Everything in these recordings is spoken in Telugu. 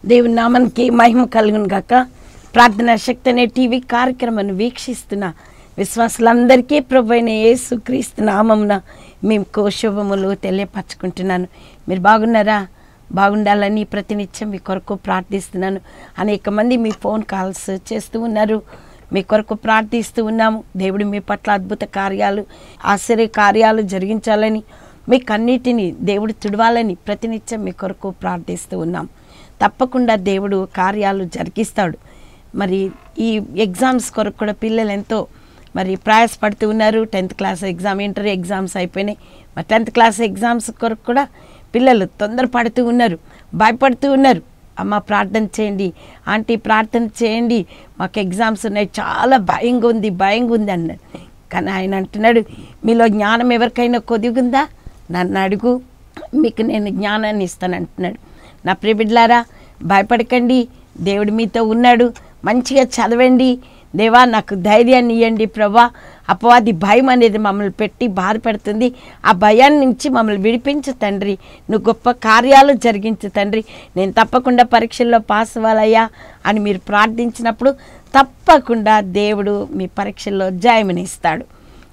దేవుని నామానికి మహిమ కలుగును గాక ప్రార్థనా శక్తి అనే టీవీ కార్యక్రమాన్ని వీక్షిస్తున్న విశ్వాసులందరికీ ప్రభు అయిన యేసు క్రీస్తు నామమున మేము శుభములు తెలియపరచుకుంటున్నాను మీరు బాగున్నారా బాగుండాలని ప్రతినిత్యం మీ కొరకు ప్రార్థిస్తున్నాను అనేక మంది మీ ఫోన్ కాల్స్ చేస్తూ ఉన్నారు మీ కొరకు ప్రార్థిస్తూ ఉన్నాము దేవుడు మీ పట్ల అద్భుత కార్యాలు ఆశ్చర్య కార్యాలు జరిగించాలని మీకన్నిటిని దేవుడు తుడవాలని ప్రతినిత్యం మీ కొరకు ప్రార్థిస్తూ ఉన్నాం తప్పకుండా దేవుడు కార్యాలు జరిగిస్తాడు మరి ఈ ఎగ్జామ్స్ కొరకు కూడా పిల్లలు ఎంతో మరి ప్రయాసపడుతూ ఉన్నారు tenth class exam inter exams అయిపోయినాయి మరి టెన్త్ క్లాస్ ఎగ్జామ్స్ కొరకు కూడా పిల్లలు తొందరపడుతూ ఉన్నారు భయపడుతూ ఉన్నారు అమ్మ ప్రార్థన చేయండి ఆంటీ ప్రార్థన చేయండి మాకు ఎగ్జామ్స్ ఉన్నాయి చాలా భయంగా ఉంది భయంగా ఉంది అన్నాడు కానీ ఆయన అంటున్నాడు మీలో జ్ఞానం ఎవరికైనా కొద్దిగుందా నన్ను అడుగు మీకు నేను జ్ఞానాన్ని ఇస్తాను అంటున్నాడు నా ప్రియబిడ్లారా భయపడకండి దేవుడు మీతో ఉన్నాడు మంచిగా చదవండి దేవా నాకు ధైర్యాన్ని ఇవ్వండి ప్రభా అపవాది భయం అనేది మమ్మల్ని పెట్టి బాధ పెడుతుంది ఆ భయాన్ని నుంచి మమ్మల్ని విడిపించు తండ్రి నువ్వు గొప్ప కార్యాలు జరిగించు తండ్రి నేను తప్పకుండా పరీక్షల్లో పాస్ అవ్వాలయ్యా అని మీరు ప్రార్థించినప్పుడు తప్పకుండా దేవుడు మీ పరీక్షల్లో జయమనిస్తాడు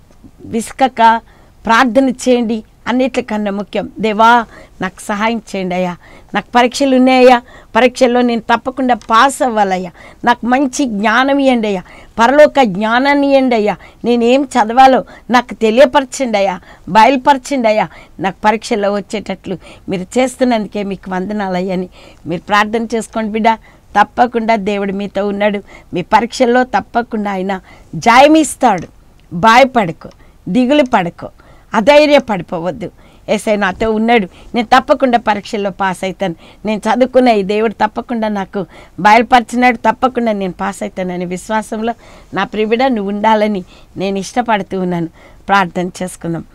విసుకక ప్రార్థన చేయండి అన్నిటికన్నా ముఖ్యం దేవా నాకు సహాయం చేయండి అయ్యా నాకు పరీక్షలు ఉన్నాయ్యా పరీక్షల్లో నేను తప్పకుండా పాస్ అవ్వాలయ్యా నాకు మంచి జ్ఞానం ఇవ్వండి అయ్యా పరలోక జ్ఞానాన్ని ఇవ్వండి అయ్యా నేనేం చదవాలో నాకు తెలియపరచండి అయ్యా బయలుపరచండి అయ్యా నాకు పరీక్షల్లో వచ్చేటట్లు మీరు చేస్తున్నందుకే మీకు వందనాలయ్యని మీరు ప్రార్థన చేసుకోండి బిడ్డ తప్పకుండా దేవుడు మీతో ఉన్నాడు మీ పరీక్షల్లో తప్పకుండా ఆయన జాయమిస్తాడు భయపడకు దిగులు పడకు అధైర్యపడిపోవద్దు ఎస్ఐ నాతో ఉన్నాడు నేను తప్పకుండా పరీక్షల్లో పాస్ అవుతాను నేను చదువుకున్న ఈ దేవుడు తప్పకుండా నాకు బయలుపరిచినాడు తప్పకుండా నేను పాస్ అవుతానని విశ్వాసంలో నా ప్రివిడ నువ్వు ఉండాలని నేను ఇష్టపడుతూ ఉన్నాను ప్రార్థన చేసుకుందాం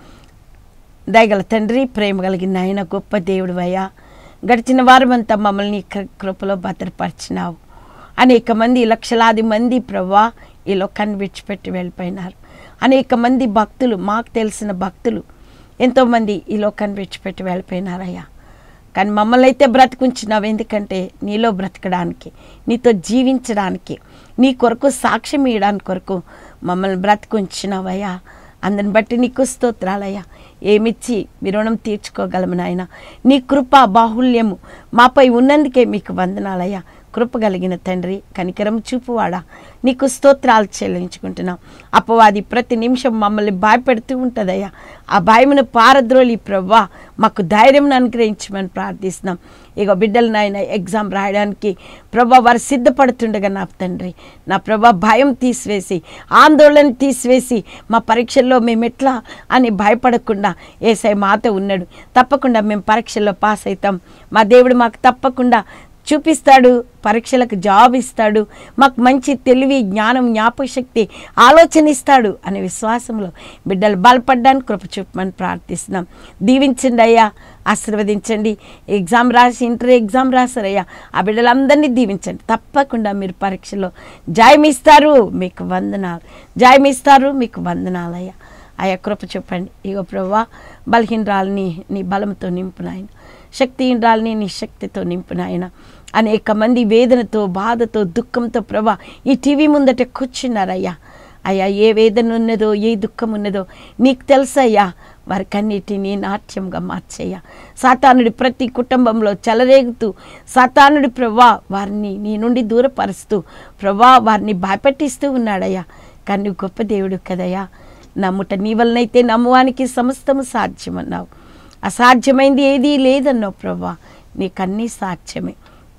దయగల తండ్రి ప్రేమ కలిగిన ఆయన గొప్ప దేవుడు అయ్యా గడిచిన వారమంతా మమ్మల్ని నీ కృ- కృపలో భద్రపరిచినావు అనేక మంది లక్షలాది మంది ప్రభా ఈ లోకాన్ని విడిచిపెట్టి వెళ్ళిపోయినారు అనేక మంది భక్తులు మాకు తెలిసిన భక్తులు ఎంతోమంది ఈ లోకాన్ని విడిచిపెట్టి వెళ్ళిపోయినారయ్యా కానీ మమ్మల్ని అయితే బ్రతికుంచినావు ఎందుకంటే నీలో బ్రతకడానికి నీతో జీవించడానికి నీ కొరకు సాక్ష్యం ఇవ్వడానికి కొరకు మమ్మల్ని బ్రతికుంచినావయ్యా అందరిని బట్టి నీకు స్తోత్రాలయ్యా ఏమిచ్చి మీ రుణం తీర్చుకోగలము నాయన నీ కృప బాహుల్యము మాపై ఉన్నందుకే మీకు వందనాలయ్యా కృప కలిగిన తండ్రి కనికరం చూపువాడా నీకు స్తోత్రాలు చెల్లించుకుంటున్నాం అపవాది ప్రతి నిమిషం మమ్మల్ని భయపెడుతూ ఉంటుందయ్యా ఆ భయమును పారద్రోలి ప్రవ్వా మాకు ధైర్యం అనుగ్రహించమని ప్రార్థిస్తున్నాం ఇక బిడ్డలు నాయన ఎగ్జామ్ రాయడానికి ప్రభా వారు సిద్ధపడుతుండగా నా తండ్రి నా ప్రభా భయం తీసివేసి ఆందోళన తీసివేసి మా పరీక్షల్లో మేము ఎట్లా అని భయపడకుండా ఏసై మాతో ఉన్నాడు తప్పకుండా మేము పరీక్షల్లో పాస్ అవుతాం మా దేవుడు మాకు తప్పకుండా చూపిస్తాడు పరీక్షలకు జాబ్ ఇస్తాడు మాకు మంచి తెలివి జ్ఞానం జ్ఞాపకశక్తి ఆలోచన ఇస్తాడు అనే విశ్వాసంలో బిడ్డలు బలపడ్డానికి కృప చూపమని ప్రార్థిస్తున్నాం దీవించండి అయ్యా ఆశీర్వదించండి ఎగ్జామ్ రాసి ఇంటర్ ఎగ్జామ్ రాసారయ్యా ఆ బిడ్డలందరినీ దీవించండి తప్పకుండా మీరు పరీక్షలో జాయమిస్తారు మీకు వందనాలు జాయమిస్తారు మీకు వందనాలయ్యా ఆయా కృప చెప్పండి ఇగో ప్రభా బలహీనరాలని నీ బలంతో నింపునాయన శక్తిహీనరాలని నీ శక్తితో నింపునాయన అనేక మంది వేదనతో బాధతో దుఃఖంతో ప్రభా ఈ టీవీ ముందట కూర్చున్నారయ్యా అయ్యా ఏ వేదన ఉన్నదో ఏ దుఃఖం ఉన్నదో నీకు తెలుసయ్యా వారికన్నిటినీ నాట్యంగా మార్చయ్యా సాతానుడి ప్రతి కుటుంబంలో చెలరేగుతూ సాతానుడి ప్రభా వారిని నీ నుండి దూరపరుస్తూ ప్రభా వారిని భయపెట్టిస్తూ ఉన్నాడయ్యా కానీ నువ్వు గొప్ప దేవుడు కదయ్యా నమ్ముట నీ వలనైతే నమ్మువానికి సమస్తము సాధ్యమన్నావు అసాధ్యమైంది ఏదీ లేదన్నావు ప్రభా నీకన్నీ సాధ్యమే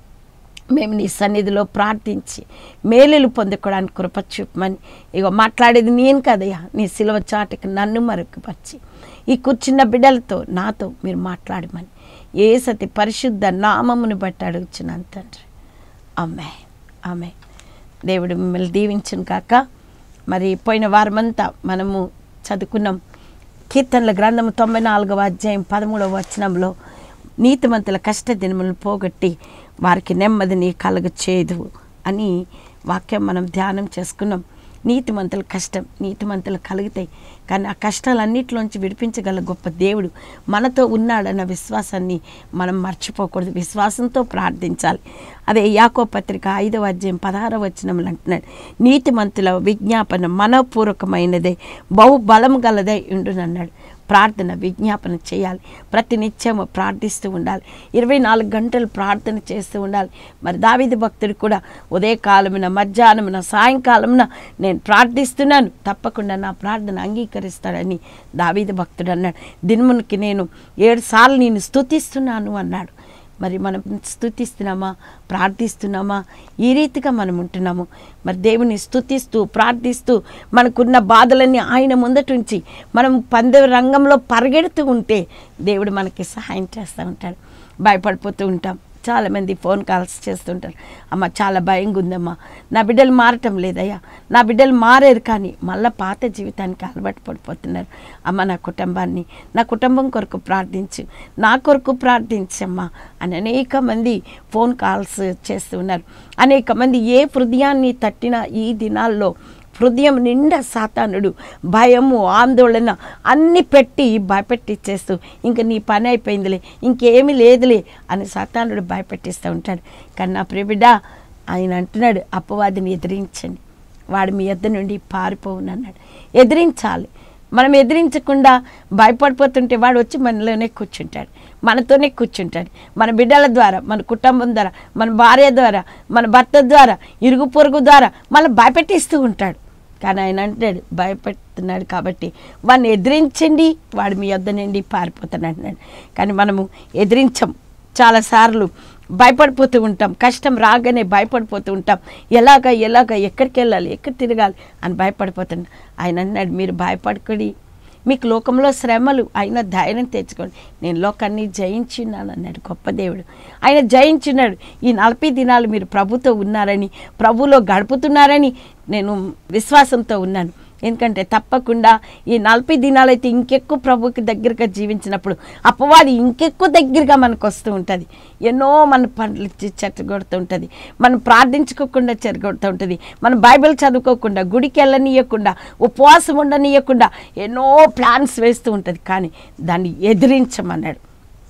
మేము నీ సన్నిధిలో ప్రార్థించి మేలులు పొందుకోవడానికి కృప చూపమని ఇగో మాట్లాడేది నేను కదయ్యా నీ సిలువ చాటుకి నన్ను మరుగుపరిచి ఈ కూర్చున్న బిడ్డలతో నాతో మీరు మాట్లాడమని ఏ సతి పరిశుద్ధ నామమును బట్టి అడుగుచున్నాను తండ్రి అమ్మాయి ఆమె దేవుడు మిమ్మల్ని దీవించును కాక మరి పోయిన వారమంతా మనము చదువుకున్నాం కీర్తనల గ్రంథము తొంభై నాలుగవ అధ్యాయం పదమూడవ వచనంలో నీతిమంతుల కష్ట దినములను పోగొట్టి వారికి నెమ్మదిని కలుగ చేయదు అని వాక్యం మనం ధ్యానం చేసుకున్నాం నీతిమంతుల కష్టం నీతిమంతులు కలుగుతాయి కానీ ఆ కష్టాలన్నిటిలోంచి విడిపించగల గొప్ప దేవుడు మనతో ఉన్నాడన్న విశ్వాసాన్ని మనం మర్చిపోకూడదు విశ్వాసంతో ప్రార్థించాలి అదే యాకో పత్రిక ఐదవ అధ్యాయం పదహారవ వచనములు అంటున్నాడు నీతిమంతుల విజ్ఞాపన మనపూర్వకమైనదే బహు బలం గలదై ఉండునన్నాడు ప్రార్థన విజ్ఞాపన చేయాలి ప్రతి నిత్యము ప్రార్థిస్తూ ఉండాలి ఇరవై నాలుగు గంటలు ప్రార్థన చేస్తూ ఉండాలి మరి దావిది భక్తుడు కూడా ఉదయకాలమున మధ్యాహ్నమున సాయంకాలమున నేను ప్రార్థిస్తున్నాను తప్పకుండా నా ప్రార్థన అంగీకరిస్తాడని దావీది భక్తుడు అన్నాడు దినమునికి నేను ఏడు సార్లు నేను స్తుతిస్తున్నాను అన్నాడు మరి మనం స్థుతిస్తున్నామా ప్రార్థిస్తున్నామా ఈ రీతిగా మనం ఉంటున్నాము మరి దేవుని స్థుతిస్తూ ప్రార్థిస్తూ మనకున్న బాధలన్నీ ఆయన ముందటుంచి మనం పందె రంగంలో పరిగెడుతూ ఉంటే దేవుడు మనకి సహాయం చేస్తూ ఉంటాడు భయపడిపోతూ ఉంటాం చాలామంది ఫోన్ కాల్స్ చేస్తుంటారు అమ్మ చాలా భయంగా ఉందమ్మా నా బిడ్డలు మారటం లేదయ్యా నా బిడ్డలు మారారు కానీ మళ్ళీ పాత జీవితానికి అలవాటు పడిపోతున్నారు అమ్మ నా కుటుంబాన్ని నా కుటుంబం కొరకు ప్రార్థించు నా కొరకు ప్రార్థించమ్మా అని అనేక మంది ఫోన్ కాల్స్ చేస్తున్నారు అనేక మంది ఏ హృదయాన్ని తట్టినా ఈ దినాల్లో హృదయం నిండా సాతానుడు భయము ఆందోళన అన్ని పెట్టి భయపెట్టిచ్చేస్తూ ఇంక నీ పని అయిపోయిందిలే ఇంకేమీ లేదులే అని సాతానుడు భయపెట్టిస్తూ ఉంటాడు కానీ నా ప్రియబిడ్డ ఆయన అంటున్నాడు అపవాదిని ఎదిరించండి వాడు మీ యొద్ద నుండి పారిపోవునన్నాడు ఎదిరించాలి మనం ఎదిరించకుండా భయపడిపోతుంటే వాడు వచ్చి మనలోనే కూర్చుంటాడు మనతోనే కూర్చుంటాడు మన బిడ్డల ద్వారా మన కుటుంబం ద్వారా మన భార్య ద్వారా మన భర్త ద్వారా ఇరుగు పొరుగు ద్వారా మనం భయపెట్టిస్తూ ఉంటాడు కానీ ఆయన అంటాడు భయపెడుతున్నాడు కాబట్టి వాడిని ఎదిరించండి వాడు మీ వద్ద నుండి పారిపోతాను అంటున్నాడు కానీ మనము ఎదిరించం చాలాసార్లు భయపడిపోతూ ఉంటాం కష్టం రాగానే భయపడిపోతూ ఉంటాం ఎలాగ ఎలాగ ఎక్కడికి వెళ్ళాలి ఎక్కడ తిరగాలి అని భయపడిపోతున్నాం ఆయన అన్నాడు మీరు భయపడకడి మీకు లోకంలో శ్రమలు అయినా ధైర్యం తెచ్చుకోండి నేను లోకాన్ని జయించున్నాను అన్నాడు గొప్ప దేవుడు ఆయన జయించున్నాడు ఈ నలభై దినాలు మీరు ప్రభుతో ఉన్నారని ప్రభులో గడుపుతున్నారని నేను విశ్వాసంతో ఉన్నాను ఎందుకంటే తప్పకుండా ఈ నలభై దినాలైతే ఇంకెక్కువ ప్రభుకి దగ్గరగా జీవించినప్పుడు అపవాది ఇంకెక్కువ దగ్గరగా మనకు వస్తూ ఉంటుంది ఎన్నో మన పనులు చెట్టగొడుతూ ఉంటుంది మనం ప్రార్థించుకోకుండా చెరగొడుతూ ఉంటుంది మనం బైబిల్ చదువుకోకుండా గుడికి వెళ్ళనీయకుండా ఉపవాసం ఉండనీయకుండా ఎన్నో ప్లాన్స్ వేస్తూ ఉంటుంది కానీ దాన్ని ఎదిరించమన్నాడు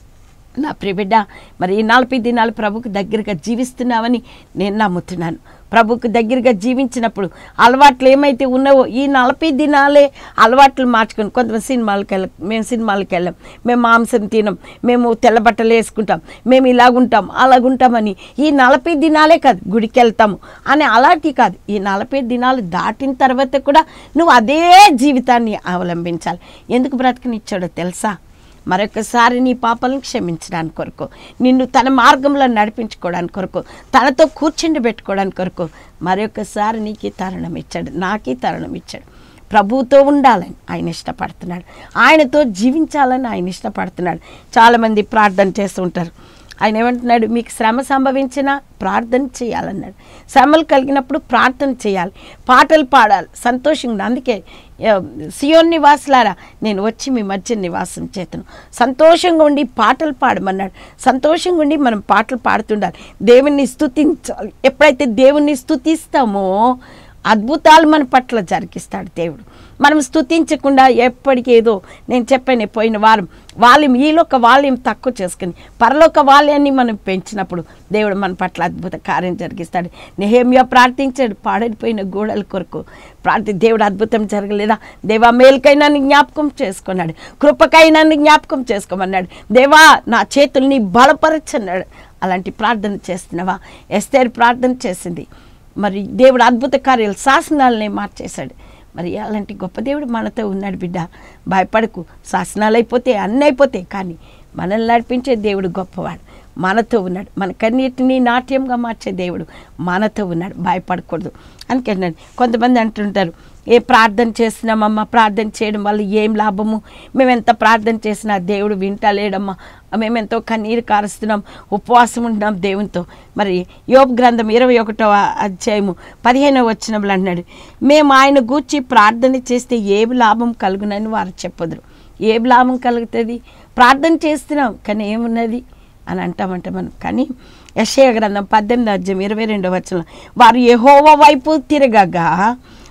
నా ప్రియబిడ్డ మరి ఈ నలభై దినాలు ప్రభుకు దగ్గరగా జీవిస్తున్నామని నేను నమ్ముతున్నాను ప్రభుకు దగ్గరగా జీవించినప్పుడు అలవాట్లు ఏమైతే ఉన్నావో ఈ నలభై దినాలే అలవాట్లు మార్చుకొని కొంతమంది సినిమాలకు వెళ్ళం మేము సినిమాలకు వెళ్ళాం మేము మాంసం తినం మేము తెల్ల బట్టలు వేసుకుంటాం మేము ఇలాగుంటాం అలాగుంటామని ఈ నలభై దినాలే కాదు గుడికి వెళ్తాము అని అలాంటి కాదు ఈ నలభై దినాలు దాటిన తర్వాత కూడా నువ్వు అదే జీవితాన్ని అవలంబించాలి ఎందుకు బ్రతకనిచ్చాడో తెలుసా మరొకసారి నీ పాపాలను క్షమించడానికి కొరకు నిన్ను తన మార్గంలో నడిపించుకోవడానికి కొరకు తనతో కూర్చుండి పెట్టుకోవడానికి కొరకు మరొకసారి నీకు ఈ తరుణం ఇచ్చాడు నాకు ఈ తరుణం ఇచ్చాడు ప్రభువుతో ఉండాలని ఆయన ఇష్టపడుతున్నాడు ఆయనతో జీవించాలని ఆయన ఇష్టపడుతున్నాడు చాలామంది ప్రార్థన చేస్తూ ఉంటారు ఆయన ఏమంటున్నాడు మీకు శ్రమ సంభవించినా ప్రార్థన చేయాలన్నాడు శ్రమలు కలిగినప్పుడు ప్రార్థన చేయాలి పాటలు పాడాలి సంతోషంగా అందుకే ఆ, సియోన్ నివాసులారా నేను వచ్చి మీ మధ్య నివాసం చేతను సంతోషంగా ఉండి పాటలు పాడమన్నాడు సంతోషంగా ఉండి మనం పాటలు పాడుతుండాలి దేవుణ్ణి స్తుతించాలి ఎప్పుడైతే దేవుణ్ణి స్తుతిస్తామో అద్భుతాలు మన పట్ల జరిగిస్తాడు దేవుడు మనం స్తుతించకుండా ఎప్పటికీ ఏదో నేను చెప్పాను పోయిన వారం వాల్యూమ్ ఈలోక వాల్యూమ్ తక్కువ చేసుకుని పరలోక వాల్యాన్ని మనం పెంచినప్పుడు దేవుడు మన పట్ల అద్భుత కార్యం జరిగిస్తాడు నెహేమియా ప్రార్థించాడు పాడైపోయిన గోడల కొరకు ప్రార్థి దేవుడు అద్భుతం జరగలేదా దేవా మేలుకైనా నీ జ్ఞాపకం చేసుకున్నాడు కృపకైనా నీ జ్ఞాపకం చేసుకోమన్నాడు దేవా నా చేతుల్ని బలపరచన్నాడు అలాంటి ప్రార్థన చేస్తున్నావా ఎస్తేరు ప్రార్థన చేసింది మరి దేవుడు అద్భుత కార్యాలు శాసనాలనే మార్చేశాడు మరి అలాంటి గొప్ప దేవుడు మనతో ఉన్నాడు బిడ్డ భయపడకు శాసనాలు అయిపోతే అన్నీ అయిపోతాయి కానీ మనల్ని నడిపించే దేవుడు గొప్పవాడు మనతో ఉన్నాడు మన కన్నీటిని నాట్యంగా మార్చే దేవుడు మనతో ఉన్నాడు భయపడకూడదు అందుకన్నాడు కొంతమంది అంటుంటారు ఏ ప్రార్థన చేస్తున్నామమ్మా ప్రార్థన చేయడం వల్ల ఏం లాభము మేము ఎంత ప్రార్థన చేసినా దేవుడు వింటలేడమ్మా మేము ఎంతో కన్నీరు కారుస్తున్నాం ఉపవాసం ఉంటున్నాం దేవునితో మరి యోగ గ్రంథం ఇరవై ఒకటవ అధ్యాయము పదిహేనవ వచ్చినప్పుడు అంటున్నాడు మేము ఆయన గూర్చి ప్రార్థన చేస్తే ఏమి లాభం కలుగునని వారు చెప్పదురు ఏం లాభం కలుగుతుంది ప్రార్థన చేస్తున్నాం కానీ ఏమున్నది అని అంటామంటే మనం కానీ యశయ గ్రంథం పద్దెనిమిది అధ్యాయం ఇరవై రెండవ వచనం వారు యెహోవా వైపు తిరగగా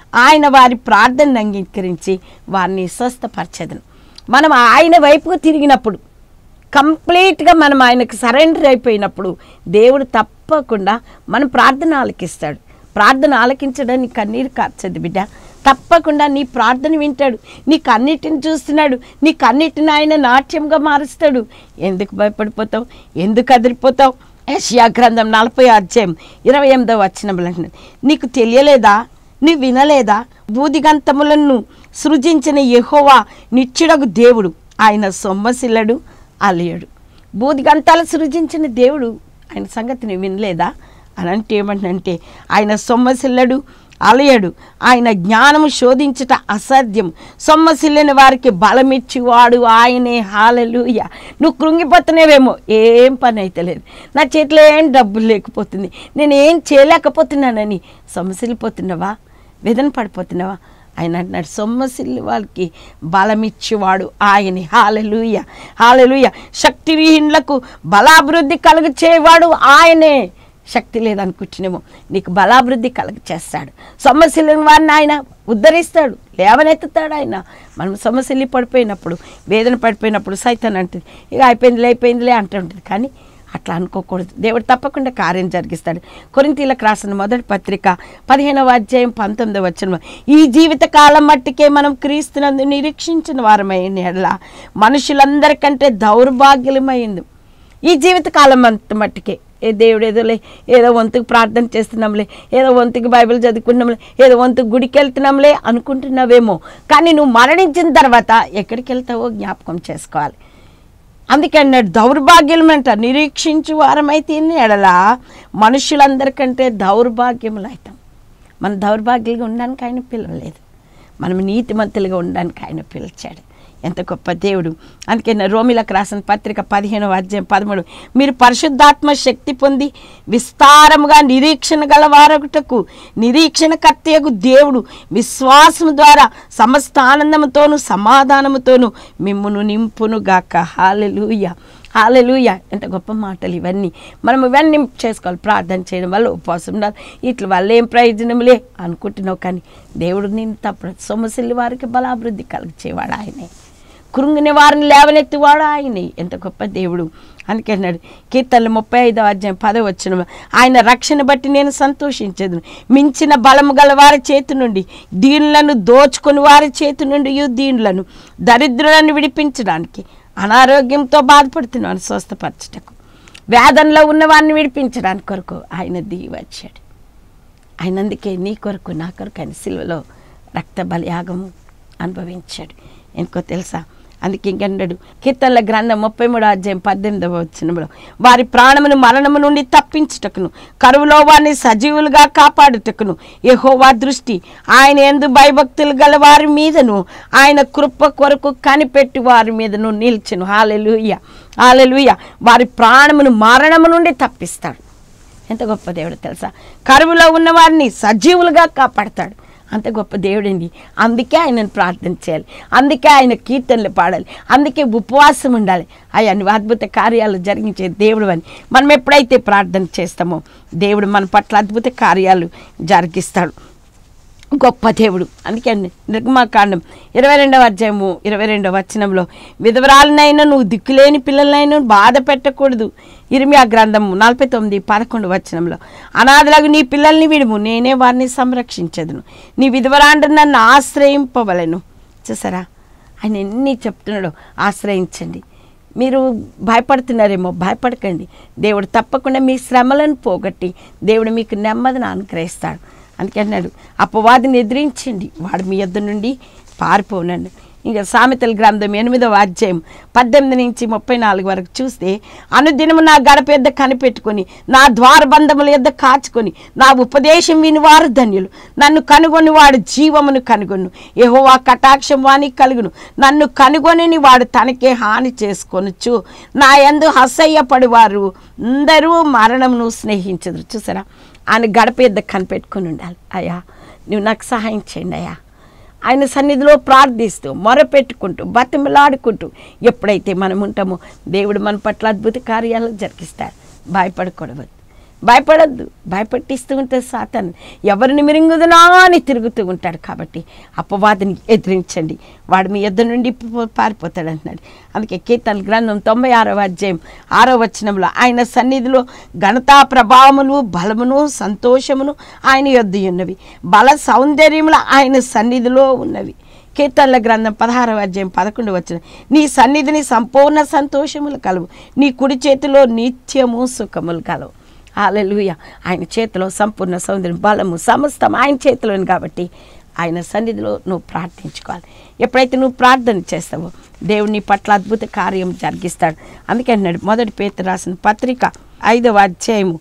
ఆయన వారి ప్రార్థనను అంగీకరించి వారిని స్వస్థపరచదును మనం ఆయన వైపుకు తిరిగినప్పుడు కంప్లీట్గా మనం ఆయనకు సరెండర్ అయిపోయినప్పుడు దేవుడు తప్పకుండా మన ప్రార్థన ఆలకిస్తాడు ప్రార్థన ఆలకించడానికి కన్నీరు కార్చదు బిడ్డ తప్పకుండా నీ ప్రార్థన వింటాడు నీ కన్నిటిని చూస్తున్నాడు నీ కన్నిటిని ఆయన నాట్యంగా మారుస్తాడు ఎందుకు భయపడిపోతావు ఎందుకు అదిరిపోతావు యెషయా గ్రంథం నలభై అధ్యాయం ఇరవై ఎనిమిదో వచ్చిన నీకు తెలియలేదా నీ వినలేదా బూదిగంతములను సృజించిన యెహోవా నిత్యుడగు దేవుడు ఆయన సొమ్మసిల్లడు అలియడు బూదిగంతాలు సృజించిన దేవుడు ఆయన సంగతి నువ్వు వినలేదా అని అంటే ఏమంటే ఆయన సొమ్మసిల్లడు అలయడు ఆయన జ్ఞానము శోధించుట అసాధ్యం సొమ్మసిల్లిన వారికి బలమిచ్చేవాడు ఆయనే హాలలుయ నువ్వు కృంగిపోతున్నావేమో ఏం పని అయితే లేదు నా చేతిలో ఏం డబ్బులు లేకపోతుంది నేను ఏం చేయలేకపోతున్నానని సొమ్మసిల్లిపోతున్నావా వేదన పడిపోతున్నావా ఆయన అంటున్నాడు సొమ్మసిల్లి వాళ్ళకి బలమిచ్చేవాడు ఆయనే హాలెలుయ హాలెలుయ శక్తివిహీనులకు బలాభివృద్ధి కలుగు చేయవాడు ఆయనే శక్తి లేదనుకుంటున్నామో నీకు బలాభివృద్ధి కలుగ చేస్తాడు సొమ్మసిల్లిన వారిని ఆయన ఉద్ధరిస్తాడు లేవనెత్తుతాడు ఆయన మనం సమస్యలు పడిపోయినప్పుడు వేదన పడిపోయినప్పుడు సైతం అంటుంది ఇక అయిపోయిందిలే అయిపోయిందిలే అంటుంటుంది కానీ అట్లా అనుకోకూడదు దేవుడు తప్పకుండా కార్యం జరిగిస్తాడు కొరింతీలకు రాసిన మొదటి పత్రిక పదిహేనవ అధ్యాయం పంతొమ్మిదవ వచ్చిన ఈ జీవిత కాలం మట్టికే మనం క్రీస్తునందు నిరీక్షించిన వారమైన ఎడల మనుషులందరికంటే దౌర్భాగ్యమైంది ఈ జీవిత కాలం అంత మట్టికే ఏ దేవుడు ఏదోలే ఏదో వంతుకు ప్రార్థన చేస్తున్నాంలే ఏదో వంతుకు బైబిల్ చదువుకున్నాంలే ఏదో వంతుకు గుడికి వెళ్తున్నాంలే అనుకుంటున్నావేమో కానీ నువ్వు మరణించిన తర్వాత ఎక్కడికి వెళ్తావో జ్ఞాపకం చేసుకోవాలి అందుకే అన్నాడు దౌర్భాగ్యమంట నిరీక్షించు వారమైతే ఎడలా మనుషులందరికంటే దౌర్భాగ్యములు అవుతాం మన దౌర్భాగ్యంగా ఉండడానికి ఆయన పిలవలేదు మనం నీతిమంతులుగా ఉండడానికి ఆయన పిలిచాడు ఎంత గొప్ప దేవుడు అందుకే నా రోమిలకు రాసిన పత్రిక పదిహేనవ అధ్యాయం పదమూడు మీరు పరిశుద్ధాత్మ శక్తి పొంది విస్తారముగా నిరీక్షణ గల వారొకటకు నిరీక్షణ కర్తయకు దేవుడు విశ్వాసము ద్వారా సమస్త ఆనందముతోను సమాధానముతోను మిమ్మును నింపును గాక హాలెలూయ హాలెలూయ ఎంత గొప్ప మాటలు ఇవన్నీ మనం ఇవన్నీ చేసుకోవాలి ప్రార్థన చేయడం వల్ల ఉపవాసం ఉండాలి ఇట్ల వల్ల ఏం ప్రయోజనంలే అనుకుంటున్నావు కానీ దేవుడు నేను తప్ప సొమ్మసిల్లి వారికి బలాభివృద్ధి కలిగించేవాడు ఆయనే కృంగిన వారిని లేవనెత్తివాడు ఆయనే ఎంత గొప్ప దేవుడు అందుకే అన్నాడు కీర్తనలు ముప్పై ఐదవ అధ్యాయం పదవ వచ్చిన ఆయన రక్షణ బట్టి నేను సంతోషించదు మించిన బలము గల వారి చేతి నుండి దీనులను దోచుకొని వారి చేతి నుండి దీనులను దరిద్రులను విడిపించడానికి అనారోగ్యంతో బాధపడుతున్నాను స్వస్థపరచటకు వేదనలో ఉన్న వారిని విడిపించడానికి కొరకు ఆయన దిగి వచ్చాడు ఆయన అందుకే నీ కొరకు నా కొరకు ఆయన సిల్వలో రక్త బలియాగము అనుభవించాడు ఎందుకో తెలుసా అందుకే ఇంకన్నాడు కీర్తనల గ్రంథం ముప్పై మూడో అధ్యాయం పద్దెనిమిదవ వచ్చినప్పుడు వారి ప్రాణమును మరణము నుండి తప్పించుటకును కరువులో వారిని సజీవులుగా కాపాడుటకును యెహోవా దృష్టి ఆయన ఎందు భయభక్తులు గల వారి మీదను ఆయన కృప కొరకు కనిపెట్టి వారి మీదను నిల్చును హాలెలుయ్య హాలెలుయ్య వారి ప్రాణమును మరణము నుండి తప్పిస్తాడు ఎంత గొప్ప దేవుడు తెలుసా కరువులో ఉన్న వారిని సజీవులుగా కాపాడతాడు అంత గొప్ప దేవుడండి అందుకే ఆయనను ప్రార్థన చేయాలి అందుకే ఆయన కీర్తనలు పాడాలి అందుకే ఉపవాసం ఉండాలి అవన్నీ అద్భుత కార్యాలు జరిగించే దేవుడు అని మనం ఎప్పుడైతే ప్రార్థన చేస్తామో దేవుడు మన పట్ల అద్భుత కార్యాలు జరిగిస్తాడు గొప్ప దేవుడు అందుకే నిర్గమాకాండం ఇరవై రెండవ అధ్యాయము ఇరవై రెండవ వచనంలో విధవరాలనైనా నువ్వు దిక్కులేని పిల్లలనైనా బాధ పెట్టకూడదు ఇరిమియా గ్రంథము నలభై తొమ్మిది పదకొండు వచనంలో అనాథలకు నీ పిల్లల్ని విడుము నేనే వారిని సంరక్షించదును నీ విధవరాండ్రు నన్ను ఆశ్రయింపవలను చూసారా ఆయన ఎన్ని చెప్తున్నాడో ఆశ్రయించండి మీరు భయపడుతున్నారేమో భయపడకండి దేవుడు తప్పకుండా మీ శ్రమలను పోగొట్టి దేవుడు మీకు నెమ్మదిని అనుగ్రహిస్తాడు అందుకే అన్నాడు అపవాదిని ఎదిరించండి వాడు మీ యొద్ద నుండి పారిపోనండి ఇంకా సామెతల గ్రంథం ఎనిమిదవ అధ్యాయం పద్దెనిమిది నుంచి ముప్పై నాలుగు వరకు చూస్తే అనుదినము నా గడప యొద్ద కనిపెట్టుకొని నా ద్వారబంధముల యొద్ద కాచుకొని నా ఉపదేశం విని వారు ధన్యులు నన్ను కనుగొని వాడు జీవమును కనుగొను యెహోవా కటాక్షం వానికి కలుగును నన్ను కనుగొని వాడు తనకే హాని చేసుకొనొచ్చు నా యందు హసయ్యపడి వారు అందరూ మరణమును స్నేహించదు చూసారా ఆయన గడప యొద్ద కనిపెట్టుకొని ఉండాలి అయ్యా నువ్వు నాకు సహాయం చేయండి అయ్యా ఆయన సన్నిధిలో ప్రార్థిస్తూ మొరపెట్టుకుంటూ బతిమలాడుకుంటూ ఎప్పుడైతే మనం ఉంటామో దేవుడు మన పట్ల అద్భుత కార్యాలు జరిగిస్తాడు భయపడకూడదు భయపడద్దు భయపెట్టిస్తూ ఉంటుంది సాతాను ఎవరిని మిరింగుదునా అని తిరుగుతూ ఉంటాడు కాబట్టి అపవాదిని ఎదిరించండి వాడు మీ యొద్ద నుండి పో- పారిపోతాడు అంటున్నాడు అందుకే కీర్తన గ్రంథం తొంభై ఆరవ అధ్యాయం ఆరో వచనంలో ఆయన సన్నిధిలో ఘనతా ప్రభావములు బలమును సంతోషమును ఆయన యొద్ద ఉన్నవి బల సౌందర్యములు ఆయన సన్నిధిలో ఉన్నవి కీర్తనల గ్రంథం పదహారవ అధ్యాయం పదకొండు వచ్చిన నీ సన్నిధిని సంపూర్ణ సంతోషములు కలవు నీ కుడి చేతిలో నిత్యము సుఖములు కలవు హాలెలూయ ఆయన చేతిలో సంపూర్ణ సౌందర్యం బలము సమస్తం ఆయన చేతిలోని కాబట్టి ఆయన సన్నిధిలో నువ్వు ప్రార్థించుకోవాలి ఎప్పుడైతే నువ్వు ప్రార్థన చేస్తావో దేవుడు నీ పట్ల అద్భుత కార్యం జరిగిస్తాడు అందుకే అన్నాడు మొదటి పేత రాసిన పత్రిక ఐదవ అధ్యాయము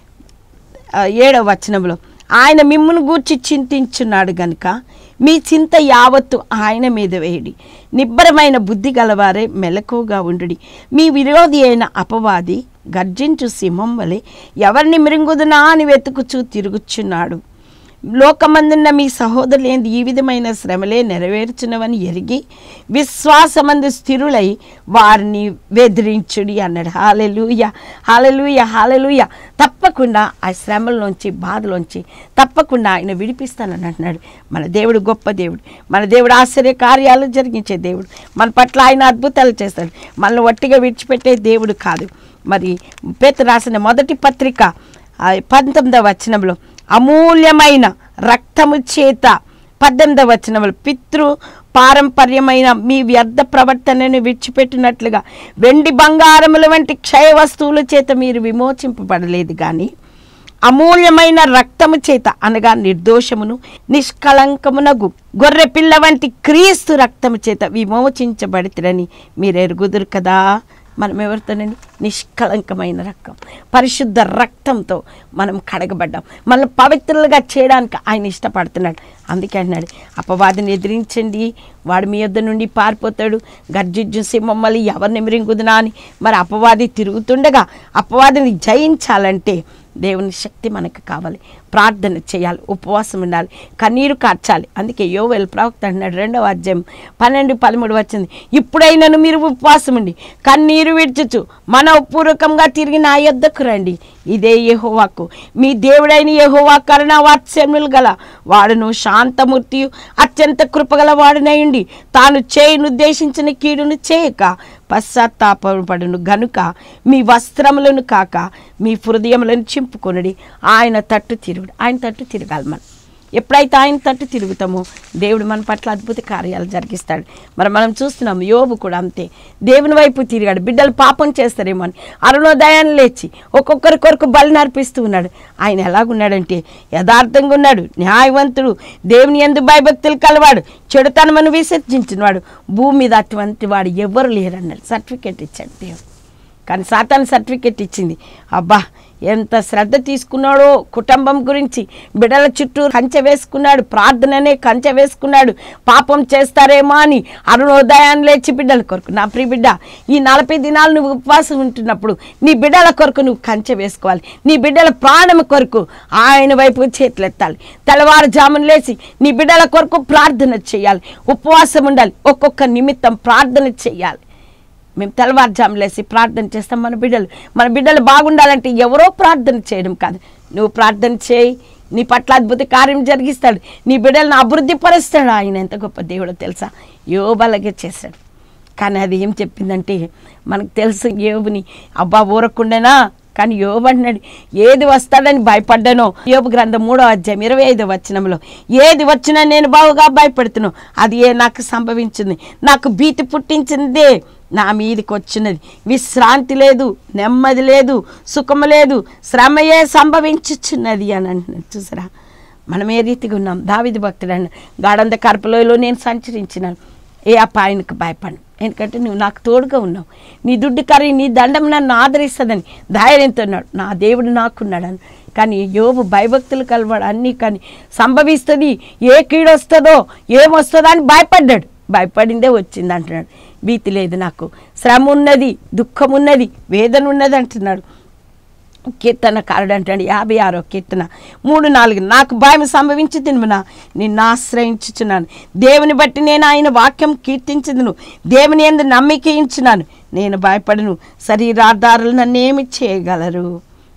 ఆ, ఏడవ వచనంలో ఆయన మిమ్మును గూర్చి చింతించున్నాడు గనుక మీ చింత యావత్తు ఆయన మీద వేయడి నిబ్బరమైన బుద్ధి గలవారే మెలకువగా ఉండుడి మీ విరోధి అయిన అపవాది గర్జించు సింహం వలె ఎవరిని మృంగుదునా అని వెతుకుచూ తిరుగుచున్నాడు లోకమందున్న మీ సహోదరులేంది ఈ విధమైన శ్రమలే నెరవేర్చునవని ఎరిగి విశ్వాసమందు స్థిరులై వారిని వెదిరించుడి అన్నాడు హాలెలూయ హాలెలూయ హాలెలూయ తప్పకుండా ఆ శ్రమలోంచి బాధలోంచి తప్పకుండా ఆయన విడిపిస్తానని అంటున్నాడు మన దేవుడు గొప్ప దేవుడు మన దేవుడు ఆశ్చర్య కార్యాలు జరిగించే దేవుడు మన పట్ల ఆయన అద్భుతాలు చేస్తాడు మనల్ని వట్టిగా విడిచిపెట్టే దేవుడు కాదు మరి పేత రాసిన మొదటి పత్రిక ఆ పంతొమ్మిదవ వచనంలో అమూల్యమైన రక్తము చేత పద్దెనిమిదవ వచనంలో పితృ పారంపర్యమైన మీ వ్యర్థ ప్రవర్తనను విడిచిపెట్టినట్లుగా వెండి బంగారముల వంటి క్షయ వస్తువుల చేత మీరు విమోచింపబడలేదు కానీ అమూల్యమైన రక్తము చేత అనగా నిర్దోషమును నిష్కలంకమునగు గొర్రె పిల్ల వంటి క్రీస్తు రక్తము చేత విమోచించబడితేరని మీరు ఎరుగుదురు కదా మనం ఎవరితోనండి నిష్కలంకమైన రక్తం పరిశుద్ధ రక్తంతో మనం కడగబడ్డాం మనల్ని పవిత్రులుగా చేయడానికి ఆయన ఇష్టపడుతున్నాడు అందుకే అన్నాడు అపవాదిని ఎదిరించండి వాడు మీ యొద్ద నుండి పారిపోతాడు గర్జిజ్జు సింహమ్మలి ఎవరిని మిరింగుదునా అని మరి అపవాది తిరుగుతుండగా అపవాదిని జయించాలంటే దేవుని శక్తి మనకు కావాలి ప్రార్థన చేయాలి ఉపవాసం ఉండాలి కన్నీరు కార్చాలి అందుకే యోవేల్ ప్రవక్త అంటున్నాడు రెండవ అధ్యాయం పన్నెండు పదమూడు వచ్చింది ఇప్పుడైనను మీరు ఉపవాసం ఉండి కన్నీరు విడ్చుచు మనపూర్వకంగా తిరిగి నా యొద్దకు రండి ఇదే యెహోవాకు మీ దేవుడైన యెహోవా కరుణ వాత్సల్యములు గల వాడును శాంతమూర్తి అత్యంత కృపగల వాడునయుండి తాను చేయను ఉద్దేశించిన కీడును చేయక పశ్చాత్తాపడును గనుక మీ వస్త్రములను కాక మీ హృదయములను చింపుకొనుడి ఆయన తట్టు తిరుగుడు ఆయన తట్టు తిరగాలి మనం ఎప్పుడైతే ఆయన తట్టు తిరుగుతామో దేవుడు మన పట్ల అద్భుత కార్యాలు జరిగిస్తాడు మరి మనం చూస్తున్నాం యోబు కూడా అంతే దేవుని వైపు తిరిగాడు బిడ్డలు పాపం చేస్తారేమో అని అరుణోదయాన్ని లేచి ఒక్కొక్కరి కొరకు బలి అర్పిస్తూ ఉన్నాడు ఆయన ఎలాగున్నాడంటే యథార్థంగా ఉన్నాడు న్యాయవంతుడు దేవుని ఎందు భయభక్తులు కలవాడు చెడుతనమను విసర్జించినవాడు భూమి మీద అటువంటి వాడు ఎవరు లేరన్నాడు సర్టిఫికేట్ ఇచ్చాడు దేవుడు కానీ సాతాన్ సర్టిఫికెట్ ఇచ్చింది అబ్బా ఎంత శ్రద్ధ తీసుకున్నాడో కుటుంబం గురించి బిడ్డల చుట్టూ కంచె వేసుకున్నాడు ప్రార్థననే కంచె వేసుకున్నాడు పాపం చేస్తారేమో అని అరుణోదయాన్ని లేచి బిడ్డల కొరకు నా ప్రియ బిడ్డ ఈ నలభై దినాలు నువ్వు ఉపవాసం ఉంటున్నప్పుడు నీ బిడ్డల కొరకు నువ్వు కంచె వేసుకోవాలి నీ బిడ్డల ప్రాణం కొరకు ఆయన వైపు చేతులెత్తాలి తెల్లవారుజామున లేచి నీ బిడ్డల కొరకు ప్రార్థన చేయాలి ఉపవాసం ఉండాలి ఒక్కొక్క నిమిత్తం ప్రార్థన చేయాలి మేము తెల్లవారుజాము లేసి ప్రార్థన చేస్తాం మన బిడ్డలు మన బిడ్డలు బాగుండాలంటే ఎవరో ప్రార్థన చేయడం కాదు నువ్వు ప్రార్థన చేయి నీ పట్ల అద్భుత కార్యం జరిగిస్తాడు నీ బిడ్డలను అభివృద్ధి పరుస్తాడు ఆయన ఎంత గొప్ప దేవుడో తెలుసా యోబలగే చేశాడు కానీ అది ఏం చెప్పిందంటే మనకు తెలుసు యోబుని అబ్బా ఊరకుండేనా కానీ యోబు అంటున్నాడు ఏది వస్తాడని భయపడ్డానో యోబు గ్రంథం మూడో అధ్యాయం ఇరవై ఐదో వచనంలో ఏది వచ్చినా నేను బావుగా భయపడుతున్నాను అది ఏ నాకు సంభవించింది నాకు భీతి పుట్టించిందే నా మీదకి వచ్చినది విశ్రాంతి లేదు నెమ్మది లేదు సుఖము లేదు శ్రమయే సంభవించుచున్నది అని అంటున్నాడు చూసారా మనం ఏ రీతిగా ఉన్నాం దావిది భక్తుడు గాఢంద కర్పలోయలో నేను సంచరించినాను ఏ అపాయానికి భయపడను ఎందుకంటే నువ్వు నాకు తోడుగా ఉన్నావు నీ దుడ్డు కర్రీ నీ దండం నన్ను ఆదరిస్తుందని ధైర్యంతో ఉన్నాడు నా దేవుడు నాకున్నాడని కానీ యోబు భయభక్తులు కలవాడు అన్నీ కానీ సంభవిస్తుంది ఏ కీడు వస్తుందో ఏమొస్తుందో అని భయపడ్డాడు భయపడిందే వచ్చింది అంటున్నాడు భీతి లేదు నాకు శ్రమ ఉన్నది దుఃఖం ఉన్నది వేదన ఉన్నది అంటున్నాడు కీర్తన కారుడు అంటాడు యాభై ఆరో కీర్తన మూడు నాలుగు నాకు భయం సంభవించి తినుమున నిన్ను ఆశ్రయించుచున్నాను దేవుని బట్టి నేను ఆయన వాక్యం కీర్తించదును దేవుని ఎందు నమ్మికయించున్నాను నేను భయపడను శరీరాధారులు నన్ను ఏమి చేయగలరు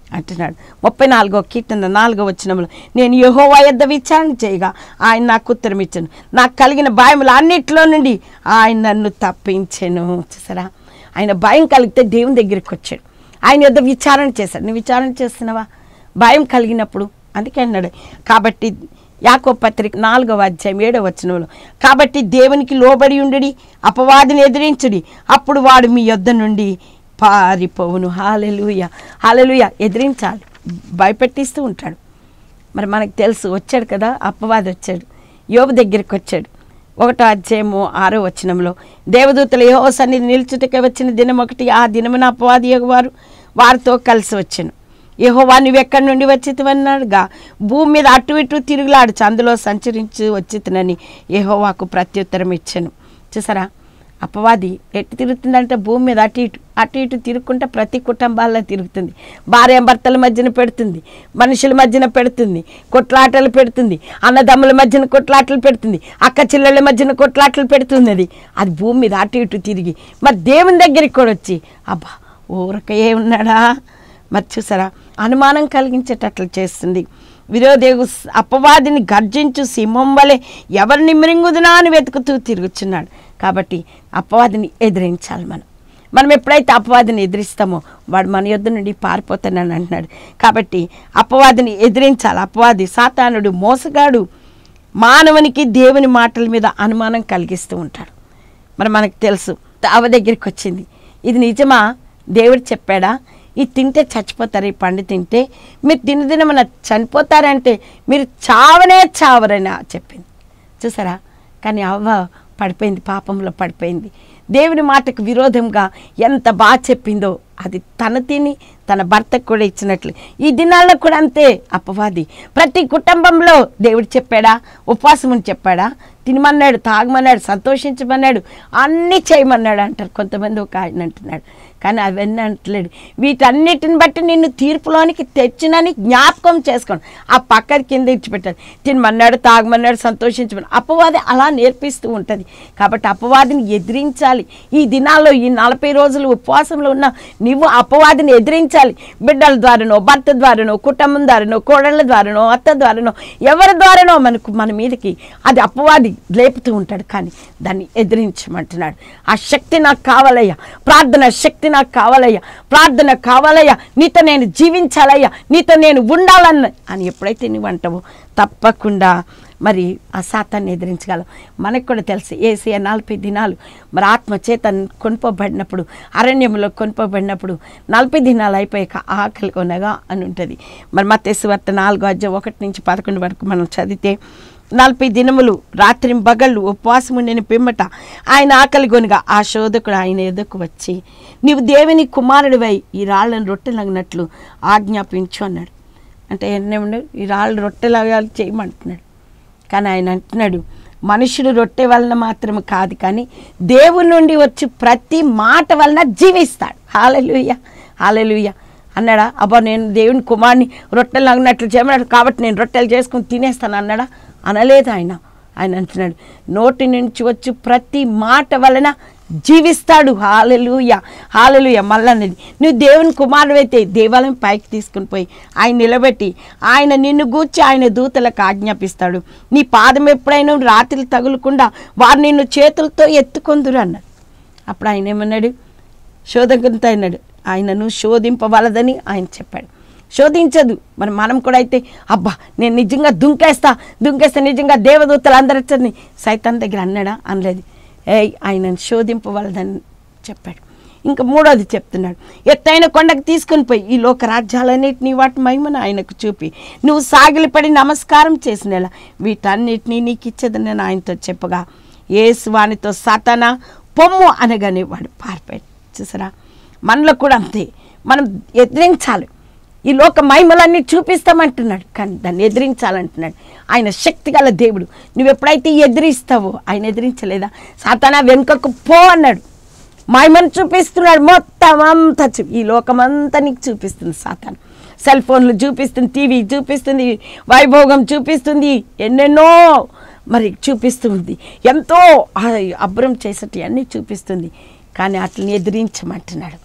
అంటున్నాడు ముప్పై నాలుగో కీర్తన నాలుగో వచ్చినములు నేను యెహోవా యొద్ద విచారణ చేయగా ఆయన నాకు ఉత్తరం ఇచ్చాను నాకు కలిగిన భయములు అన్నిట్లో నుండి ఆయన నన్ను తప్పించెను చూసారా ఆయన భయం కలిగితే దేవుని దగ్గరికి వచ్చాడు ఆయన యొద్ద విచారణ చేశాడు నువ్వు విచారణ చేస్తున్నావా భయం కలిగినప్పుడు అందుకే అన్నాడు కాబట్టి యాకో పత్రిక నాలుగవ అధ్యాయం ఏడవ వచనంలో కాబట్టి దేవునికి లోబడి ఉండుడి అపవాదిని ఎదిరించుడి అప్పుడు వాడు మీ యొద్ద నుండి పారిపోవును హాలెలుయ హాలెలుయ ఎదిరించాలి భయపెట్టిస్తూ ఉంటాడు మరి మనకు తెలుసు వచ్చాడు కదా అప్పవాది వచ్చాడు యోబు దగ్గరికి వచ్చాడు ఒకటో అధ్యాయము ఆరో వచనంలో దేవదూతలు యహో సన్నిధి నిల్చుటకే వచ్చిన దినం ఒకటి ఆ దినమున అపవాది వారు వారితో కలిసి వచ్చాను యహోవా నువ్వెక్కడి నుండి వచ్చితివన్నాడుగా భూమి మీద అటు ఇటు తిరుగులాడుచు అందులో సంచరించి వచ్చితునని యహోవాకు ప్రత్యుత్తరం ఇచ్చాను చూసారా అపవాది ఎటు తిరుగుతుందంటే భూమి మీద అటు ఇటు అటు ఇటు తిరుగుకుంటే ప్రతి కుటుంబాల్లో తిరుగుతుంది భార్య భర్తల మధ్యన పెడుతుంది మనుషుల మధ్యన పెడుతుంది కొట్లాటలు పెడుతుంది అన్నదమ్ముల మధ్యన కొట్లాటలు పెడుతుంది అక్క చెల్లెళ్ళ మధ్యన కొట్లాటలు పెడుతుంది అది అది భూమి మీద అటు ఇటు తిరిగి మరి దేవుని దగ్గరికి కూడా వచ్చి అబ్బా ఊరకయే ఉన్నాడా మరి చూసారా అనుమానం కలిగించేటట్లు చేస్తుంది విరోధేగు అపవాదిని గర్జించు సింహం వలె ఎవరిని మృంగుదునా అని వెతుకుతూ తిరుగుచున్నాడు కాబట్టి అపవాదిని ఎదిరించాలి మనం మనం ఎప్పుడైతే అపవాదిని ఎదిరిస్తామో వాడు మన యొద్ద నుండి పారిపోతానని అంటున్నాడు కాబట్టి అపవాదిని ఎదిరించాలి అపవాది సాతానుడు మోసగాడు మానవునికి దేవుని మాటల మీద అనుమానం కలిగిస్తూ ఉంటాడు మరి మనకు తెలుసు తావ దగ్గరికి వచ్చింది ఇది నిజమా దేవుడు చెప్పాడా ఇది తింటే చచ్చిపోతారు ఈ పండు తింటే మీరు దినదినమన చనిపోతారంటే మీరు చావనే చావరని చెప్పింది చూసారా కానీ అవ్వ పడిపోయింది పాపంలో పడిపోయింది దేవుని మాటకు విరోధంగా ఎంత బాగా చెప్పిందో అది తన తిని తన భర్తకు కూడా ఇచ్చినట్లు ఈ దినాల్లో కూడా అంతే అపవాది ప్రతి కుటుంబంలో దేవుడు చెప్పాడా ఉపవాసం అని చెప్పాడా తినమన్నాడు తాగమన్నాడు సంతోషించమన్నాడు అన్నీ చేయమన్నాడు అంటారు కొంతమంది ఒక ఆయన అంటున్నాడు కానీ అవన్నీ అంటలేడు వీటన్నిటిని బట్టి నిన్ను తీర్పులోనికి తెచ్చినని జ్ఞాపకం చేసుకోండి ఆ పక్కన కింద ఇచ్చిపెట్టాడు తినమన్నాడు తాగమన్నాడు సంతోషించమన్నాడు అపవాది అలా నేర్పిస్తూ ఉంటుంది కాబట్టి అపవాదిని ఎదిరించాలి ఈ దినాల్లో ఈ నలభై రోజులు ఉపవాసంలో ఉన్న నువ్వు అపవాదిని ఎదిరించాలి బిడ్డల ద్వారానో భర్త ద్వారానో కుటుంబం ద్వారానో కోడళ్ళ ద్వారానో అత్త ద్వారానో ఎవరి ద్వారానో మనకు మన మీదకి అది అపవాది లేపుతూ ఉంటాడు కానీ దాన్ని ఎదిరించమంటున్నాడు ఆ శక్తి నాకు కావాలయ్యా ప్రార్థన శక్తి నాకు కావాలయ్యా ప్రార్థన కావాలయ్యా నీతో నేను జీవించాలయ్యా నీతో నేను ఉండాలన్న అని ఎప్పుడైతే నువ్వు అంటావో తప్పకుండా మరి ఆ శాతాన్ని ఎదిరించగలం మనకు కూడా తెలుసు ఏసీ నలభై దినాలు మరి ఆత్మ చేత కొనుపబడినప్పుడు అరణ్యంలో కొనుపబడినప్పుడు నలభై దినాలు అయిపోయాక ఆకలి కొనగా అని ఉంటుంది మరి మా వార్త నాలుగో అధ్యాయం ఒకటి నుంచి పదకొండు వరకు మనం చదివితే నలభై దినములు రాత్రి బగళ్ళు ఉపవాసము నేను పిమ్మట ఆయన ఆకలి కొనుగా ఆ శోధకుడు ఆయన ఎదుకు వచ్చి నీవు దేవుని కుమారుడివై ఈ రాళ్ళను రొట్టెలగినట్లు ఆజ్ఞాపించు అన్నాడు అంటే ఎన్నేమన్నాడు ఈ రాళ్ళు రొట్టెలాగా చేయమంటున్నాడు కానీ ఆయన అంటున్నాడు మనుషుడు రొట్టె వలన మాత్రం కాదు కానీ దేవుని నుండి వచ్చి ప్రతి మాట వలన జీవిస్తాడు హాలెలుయ్య హాలెలుయ్య అన్నాడా అబ్బా నేను దేవుని కుమార్ని రొట్టెలు అన్నట్లు చేయమన్నాడు కాబట్టి నేను రొట్టెలు చేసుకుని తినేస్తాను అన్నాడా అనలేదు ఆయన ఆయన అంటున్నాడు నోటి నుంచి వచ్చి ప్రతి మాట వలన జీవిస్తాడు హాలెలుయ హాలెలుయ మళ్ళన్నది నువ్వు దేవుని కుమారుడు అయితే దేవాలయం పైకి తీసుకుని పోయి ఆయన నిలబెట్టి ఆయన నిన్ను గూర్చి ఆయన దూతలకు ఆజ్ఞాపిస్తాడు నీ పాదం ఎప్పుడైనా రాత్రి తగులకుండా వారు నిన్ను చేతులతో ఎత్తుకొందురు అన్నాడు అప్పుడు ఆయన ఏమన్నాడు శోధకంతో అన్నాడు ఆయనను శోధింపవలదని ఆయన చెప్పాడు శోధించదు మరి మనం కూడా అయితే అబ్బా నేను నిజంగా దుంకేస్తా దుంకేస్తే నిజంగా దేవదూతలు అందరు వచ్చని సైతాన్ దగ్గర అన్నాడా అనలేదు ఏయ్ ఆయనను శోధింపవలదని చెప్పాడు ఇంకా మూడోది చెప్తున్నాడు ఎత్తైన కొండకు తీసుకుని పోయి ఈ లోక రాజ్యాలన్నిటినీ వాటి మహిమను ఆయనకు చూపి నువ్వు సాగిలిపడి నమస్కారం చేసినలా వీటన్నిటినీ నీకు ఇచ్చేదని నేను ఆయనతో చెప్పగా ఏసు వానితో సతన పొమ్ము అనగానే వాడు పారిపోయాడు చూసారా మనలో కూడా అంతే మనం ఎదిరించాలి ఈ లోక మహిమలన్నీ చూపిస్తామంటున్నాడు కానీ దాన్ని ఎదిరించాలంటున్నాడు ఆయన శక్తి గల దేవుడు నువ్వు ఎప్పుడైతే ఎదిరిస్తావో ఆయన ఎదిరించలేదా సాతానా వెనుకకు పో అన్నాడు మహిమను చూపిస్తున్నాడు మొత్తం అంతా చూ ఈ లోకమంతా నీకు చూపిస్తుంది సాతాను సెల్ ఫోన్లు చూపిస్తుంది టీవీ చూపిస్తుంది వైభోగం చూపిస్తుంది ఎన్నెన్నో మరి చూపిస్తుంది ఎంతో ఆ అభ్రం చేసేటి అన్నీ చూపిస్తుంది కానీ అట్లని ఎదిరించమంటున్నాడు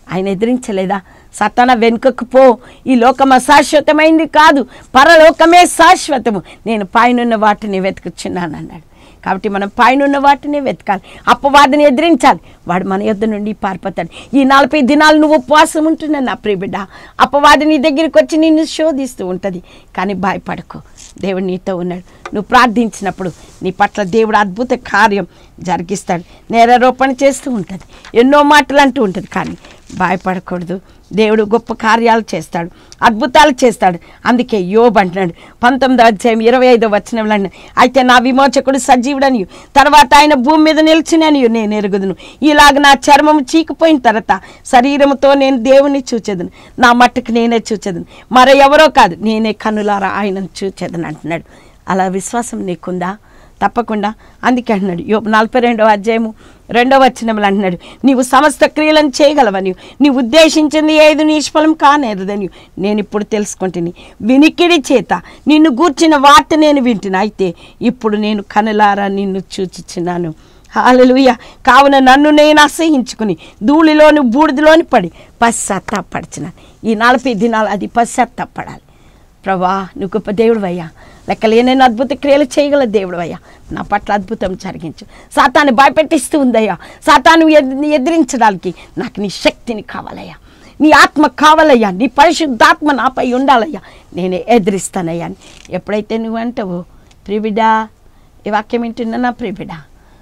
ఆయన ఎదిరించలేదా సతన వెనుకకు పో ఈ లోకం అశాశ్వతమైంది కాదు పరలోకమే శాశ్వతము నేను పైనున్న వాటిని వెతుకుచున్నాను అన్నాడు కాబట్టి మనం పైనున్న వాటిని వెతకాలి అప్పవాదిని ఎదిరించాలి వాడు మన యొద్ద నుండి పారిపోతాడు ఈ నలభై దినాలు నువ్వు ఉపవాసం ఉంటున్నావు నా ప్రియ బిడ్డ అప్పవాది నీ దగ్గరికి వచ్చి నిన్ను శోధిస్తూ ఉంటుంది కానీ భయపడకు దేవుడు నీతో ఉన్నాడు నువ్వు ప్రార్థించినప్పుడు నీ పట్ల దేవుడు అద్భుత కార్యం జరిగిస్తాడు నేరారోపణ చేస్తూ ఉంటుంది ఎన్నో మాటలు అంటూ ఉంటుంది కానీ భయపడకూడదు దేవుడు గొప్ప కార్యాలు చేస్తాడు అద్భుతాలు చేస్తాడు అందుకే యోబ్ అంటున్నాడు పంతొమ్మిదో అధ్యాయం ఇరవై ఐదో వచనంలో అన్నాడు, అయితే నా విమోచకుడు సజీవుడనియు తర్వాత ఆయన భూమి మీద నిలిచిననియు నేను ఎరుగుదును ఇలాగ నా చర్మం చీకిపోయిన తర్వాత శరీరముతో నేను దేవుని చూచెదను నా మట్టుకు నేనే చూచెదను మరో ఎవరో కాదు నేనే కన్నులారా ఆయనను చూచెదను అంటున్నాడు అలా విశ్వాసం నీకుందా తప్పకుండా అందుకే అంటున్నాడు యోబు నలభై రెండవ అధ్యాయము రెండవ వచనములు అంటున్నాడు నీవు సమస్త క్రియలను చేయగలవని నీ ఉద్దేశించింది ఏది నిష్ఫలం కానేరదని నేను ఇప్పుడు తెలుసుకుంటుని వినికిడి చేత నిన్ను గూర్చిన వార్త నేను వింటున్నా అయితే ఇప్పుడు నేను కనులారా నిన్ను చూచుచున్నాను హాలలుయ కావున నన్ను నేను అసహించుకుని ధూళిలోని బూడిదలోని పడి పశ్చాత్తాపడిచిన ఈ నలభై దినాలు అది పశ్చాత్తాపడాలి ప్రభా నువ్వు గొప్ప దేవుడు అయ్యా లెక్కలేనైనా అద్భుత క్రియలు చేయగల దేవుడు అయ్యా నా పట్ల అద్భుతం జరిగించు సాతాన్ని భయపెట్టిస్తూ ఉందయ్యా సాతాను ఎద్- ఎదిరించడానికి నాకు నీ శక్తిని కావాలయ్యా నీ ఆత్మ కావాలయ్యా నీ పరిశుద్ధాత్మ నాపై ఉండాలయ్యా నేనే ఎదిరిస్తానయ్యా అని ఎప్పుడైతే నువ్వు అంటావో ప్రిబిడా ఈ వాక్యం వింటున్నా నా ప్రిబిడా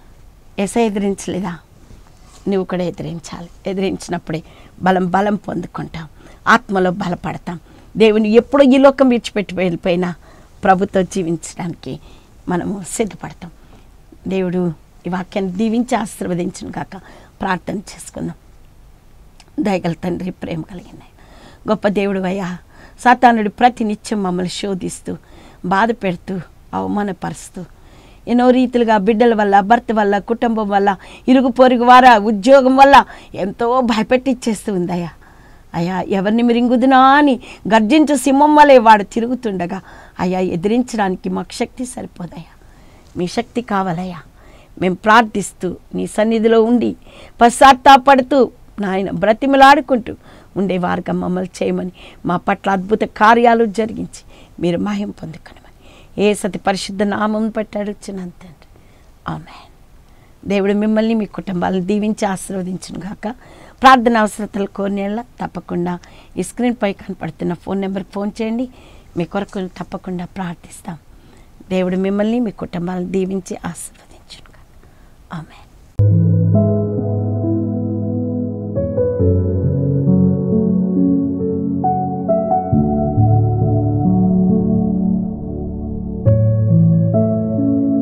ఎస ఎదిరించలేదా నువ్వు కూడా ఎదిరించాలి ఎదిరించినప్పుడే బలం బలం పొందుకుంటాం ఆత్మలో బలపడతాం దేవుని ఎప్పుడు ఈ లోకం విడిచిపెట్టి వెళ్ళిపోయినా ప్రభుతో జీవించడానికి మనము సిద్ధపడతాం దేవుడు ఈ వాక్యాన్ని దీవించి ఆశీర్వదించిన కాక ప్రార్థన చేసుకుందాం దయగల తండ్రి ప్రేమ కలిగిన ఆయన. గొప్ప దేవుడు అయ్యా సాతానుడు ప్రతి నిత్యం మమ్మల్ని శోధిస్తూ బాధ పెడుతూ అవమానపరుస్తూ ఎన్నో రీతిలుగా బిడ్డల వల్ల భర్త వల్ల కుటుంబం వల్ల ఇరుగు పొరుగు వార ఉద్యోగం వల్ల ఎంతో భయపెట్టిచ్చేస్తూ ఉందయ్యా అయ్యా ఎవరిని మిరింగుదునా అని గర్జించు సింహం వలె వాడు తిరుగుతుండగా అయ్యా ఎదిరించడానికి మాకు శక్తి సరిపోదయ్యా మీ శక్తి కావాలయ్యా మేము ప్రార్థిస్తూ నీ సన్నిధిలో ఉండి పశ్చాత్తాపడుతూ నాయన బ్రతిమలాడుకుంటూ ఉండేవారుగా మమ్మల్ని చేయమని మా పట్ల అద్భుత కార్యాలు జరిగించి మీరు మహిం పొందుకొనమని ఏ సతి పరిశుద్ధ నామం పట్టాడు తండ్రి ఆమె దేవుడు మిమ్మల్ని మీ కుటుంబాలను దీవించి ఆశీర్వదించును గాక ప్రార్థన అవసరతలు కోరినేళ్ళ తప్పకుండా ఈ స్క్రీన్పై కనపడుతున్న ఫోన్ నెంబర్ ఫోన్ చేయండి మీ కొరకు తప్పకుండా ప్రార్థిస్తాం దేవుడు మిమ్మల్ని మీ కుటుంబాలను దీవించి ఆశీర్వదించును గాక ఆమె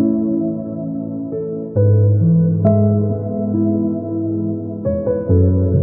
thank you